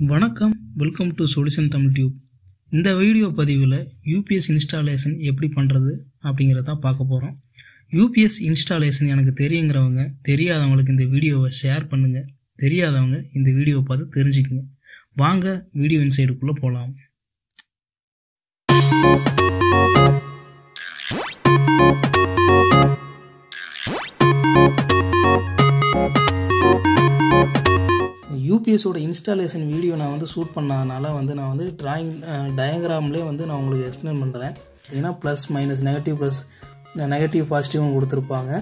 வணக்கம் welcome to solution Tamil tube இந்த video பதிவில் யூபிஎஸ் இன்ஸ்டாலேஷன் எப்படி பண்ணுறது அப்படிங்கிறத தான் பார்க்க போகிறோம் யூபிஎஸ் இன்ஸ்டாலேஷன் எனக்கு தெரியுங்கிறவங்க தெரியாதவங்களுக்கு இந்த வீடியோவை ஷேர் பண்ணுங்கள் தெரியாதவங்க இந்த வீடியோவை பார்த்து தெரிஞ்சுக்குங்க வாங்க வீடியோ இன்சைடுக்குள்ளே போகலாம் யூபிஎஸோட இன்ஸ்டாலேஷன் வீடியோ நான் வந்து ஷூட் பண்ணதுனால வந்து நான் வந்து ட்ராயிங் டயக்ராம்லேயே வந்து நான் உங்களுக்கு எக்ஸ்பிளைன் பண்ணுறேன் ஏன்னா plus minus negative plus negative பாசிட்டிவ்னு கொடுத்துருப்பாங்க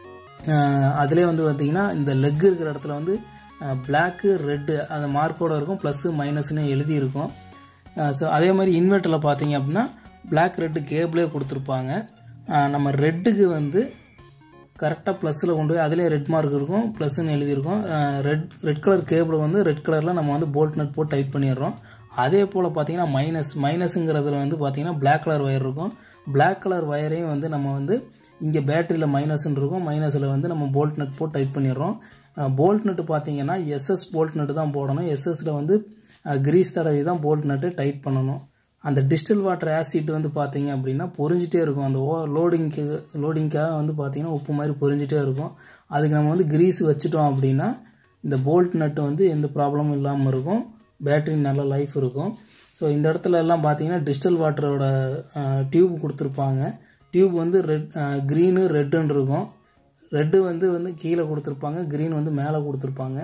அதிலே வந்து பார்த்திங்கன்னா இந்த லெக் இருக்கிற இடத்துல வந்து பிளாக்கு ரெட்டு அந்த மார்க்கோட இருக்கும் ப்ளஸ்ஸு மைனஸ்னு எழுதியிருக்கும் ஸோ அதே மாதிரி இன்வெர்ட்டரில் பார்த்தீங்க அப்படின்னா பிளாக் ரெட்டு கேபிளே கொடுத்துருப்பாங்க நம்ம ரெட்டுக்கு வந்து கரெக்டாக ப்ளஸில் கொண்டு போய் அதிலே ரெட் மார்க் இருக்கும் ப்ளஸ்ன்னு எழுதியிருக்கும் ரெட் ரெட் கலர் கேபிள் வந்து ரெட் கலரில் நம்ம வந்து போல்ட் நட் போட்டு டைட் பண்ணிடுறோம் அதே போல் பார்த்தீங்கன்னா மைனஸ் மைனஸுங்கிறதுல வந்து பார்த்தீங்கன்னா பிளாக் கலர் ஒயர் இருக்கும் பிளாக் கலர் ஒயரையும் வந்து நம்ம வந்து இங்கே பேட்டரியில் மைனஸ்ன்னு இருக்கும் மைனஸில் வந்து நம்ம போல்ட் நட் போட்டு டைட் பண்ணிடுறோம் போல்ட் நட்டு பார்த்தீங்கன்னா எஸ்எஸ் போல்ட் நட்டு தான் போடணும் எஸ்எஸில் வந்து கிரீஸ் தடவி தான் போல்ட் நட்டு டைட் பண்ணணும் அந்த டிஸ்டில் வாட்டர் ஆசிட் வந்து பார்த்தீங்க அப்படின்னா பொறிஞ்சிட்டே இருக்கும் அந்த ஓ லோடிங்க்கு லோடிங்க்காக வந்து பார்த்தீங்கன்னா உப்பு மாதிரி பொறிஞ்சிட்டே இருக்கும் அதுக்கு நம்ம வந்து கிரீஸ் வச்சுட்டோம் அப்படின்னா இந்த போல்ட் நட்டு வந்து எந்த ப்ராப்ளமும் இல்லாமல் இருக்கும் பேட்டரி நல்ல லைஃப் இருக்கும் ஸோ இந்த இடத்துல எல்லாம் பார்த்தீங்கன்னா டிஸ்டில் வாட்டரோட டியூப் கொடுத்துருப்பாங்க டியூப் வந்து ரெட் க்ரீனு ரெட்டுன்னு இருக்கும் ரெட்டு வந்து வந்து கீழே கொடுத்துருப்பாங்க க்ரீன் வந்து மேலே கொடுத்துருப்பாங்க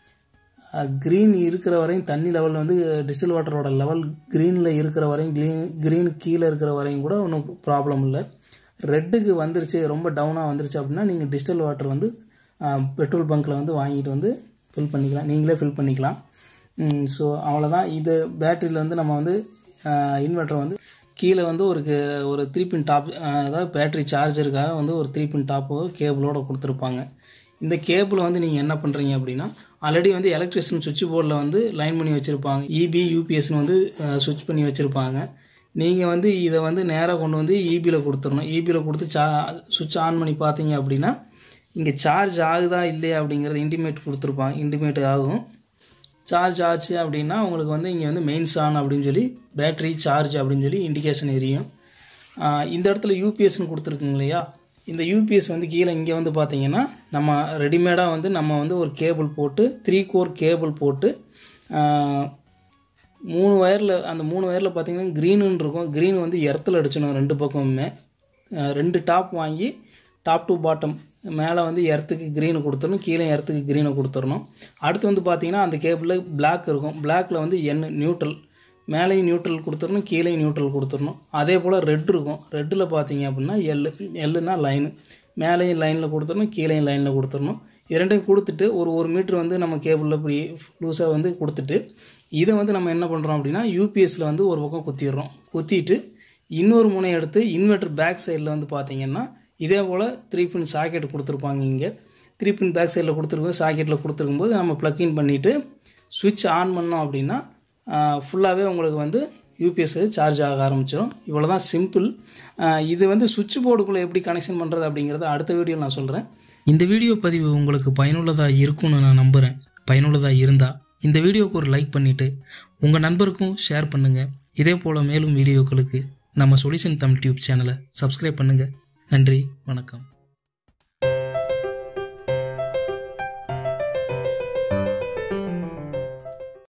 க்ரீன் இருக்கிற வரையும் தண்ணி லெவல் வந்து டிஸ்டில் வாட்டரோட லெவல் க்ரீனில் இருக்கிற வரையும் க்ரீன் க்ரீன் கீழே இருக்கிற வரையும் கூட ஒன்றும் ப்ராப்ளம் இல்லை ரெட்டுக்கு வந்துருச்சு ரொம்ப டவுனாக வந்துருச்சு அப்படின்னா நீங்கள் டிஸ்டில் வாட்டர் வந்து பெட்ரோல் பங்க்கில் வந்து வாங்கிட்டு வந்து ஃபில் பண்ணிக்கலாம் நீங்களே ஃபில் பண்ணிக்கலாம் ஸோ அவ்வளோதான் இது பேட்டரியில் வந்து நம்ம வந்து இன்வெர்ட்டர் வந்து கீழே வந்து ஒரு ஒரு த்ரீ பின் டாப் அதாவது பேட்டரி சார்ஜருக்காக வந்து ஒரு த்ரீ பின் டாப்பு கேபிளோட கொடுத்துருப்பாங்க இந்த கேபிள் வந்து நீங்கள் என்ன பண்ணுறீங்க அப்படின்னா ஆல்ரெடி வந்து எலக்ட்ரிஷியன் சுவிட்ச் போர்டில் வந்து லைன் பண்ணி வச்சுருப்பாங்க இபி யூபிஎஸ்னு வந்து சுவிட்ச் பண்ணி வச்சுருப்பாங்க நீங்கள் வந்து இதை வந்து நேராக கொண்டு வந்து இபியில் கொடுத்துடணும் இபியில் கொடுத்து சா சுவிட்ச் ஆன் பண்ணி பார்த்தீங்க அப்படின்னா இங்கே சார்ஜ் ஆகுதா இல்லையா அப்படிங்கிறது இன்டிமேட் கொடுத்துருப்பாங்க இன்டிமேட் ஆகும் சார்ஜ் ஆச்சு அப்படின்னா உங்களுக்கு வந்து இங்கே வந்து மெயின்ஸ் ஆன் அப்படின்னு சொல்லி பேட்ரி சார்ஜ் அப்படின்னு சொல்லி இண்டிகேஷன் எரியும் இந்த இடத்துல யூபிஎஸ்னு கொடுத்துருக்குங்க இல்லையா இந்த யூபிஎஸ் வந்து கீழே இங்கே வந்து பார்த்தீங்கன்னா நம்ம ரெடிமேடாக வந்து நம்ம வந்து ஒரு கேபிள் போட்டு த்ரீ கோர் கேபிள் போட்டு மூணு ஒயரில் அந்த மூணு ஒயரில் பார்த்தீங்கன்னா க்ரீனுன்னு இருக்கும் க்ரீன் வந்து எர்த்தில் அடிச்சிடணும் ரெண்டு பக்கமுமே ரெண்டு டாப் வாங்கி டாப் டு பாட்டம் மேலே வந்து எர்த்துக்கு க்ரீனு கொடுத்துடணும் கீழே எர்த்துக்கு க்ரீனை கொடுத்துடணும் அடுத்து வந்து பார்த்தீங்கன்னா அந்த கேபிளில் பிளாக் இருக்கும் பிளாக்கில் வந்து என் நியூட்ரல் மேலேயும் நியூட்ரல் கொடுத்துடணும் கீழேயும் நியூட்ரல் கொடுத்துடணும் அதே போல் ரெட் இருக்கும் ரெட்டில் பார்த்தீங்க அப்படின்னா எல்லு எல்லுனா லைனு மேலேயும் லைனில் கொடுத்துடணும் கீழேயும் லைனில் கொடுத்துடணும் இரண்டையும் கொடுத்துட்டு ஒரு ஒரு மீட்ரு வந்து நம்ம கேபிளில் இப்படி லூஸாக வந்து கொடுத்துட்டு இதை வந்து நம்ம என்ன பண்ணுறோம் அப்படின்னா யூபிஎஸ்சில் வந்து ஒரு பக்கம் குத்திடுறோம் குத்திட்டு இன்னொரு முனை எடுத்து இன்வெர்டர் பேக் சைடில் வந்து பார்த்தீங்கன்னா இதே போல் த்ரீ பின் சாக்கெட் கொடுத்துருப்பாங்க இங்கே த்ரீ பின் பேக் சைடில் கொடுத்துருக்கோம் சாக்கெட்டில் கொடுத்துருக்கும்போது நம்ம ப்ளக்இன் பண்ணிவிட்டு சுவிட்ச் ஆன் பண்ணோம் அப்படின்னா ஃபுல்லாகவே உங்களுக்கு வந்து யூபிஎஸ் சார்ஜ் ஆக ஆரம்பிச்சிடும் இவ்வளோ தான் சிம்பிள் இது வந்து சுவிட்ச் போர்டுக்குள்ளே எப்படி கனெக்ஷன் பண்ணுறது அப்படிங்கிறத அடுத்த வீடியோ நான் சொல்கிறேன் இந்த வீடியோ பதிவு உங்களுக்கு பயனுள்ளதாக இருக்கும்னு நான் நம்புகிறேன் பயனுள்ளதாக இருந்தால் இந்த வீடியோவுக்கு ஒரு லைக் பண்ணிவிட்டு உங்கள் நண்பருக்கும் ஷேர் பண்ணுங்கள் இதே போல் மேலும் வீடியோக்களுக்கு நம்ம சொல்யூஷன் தமிழ் டியூப் சேனலை சப்ஸ்கிரைப் பண்ணுங்கள் நன்றி வணக்கம்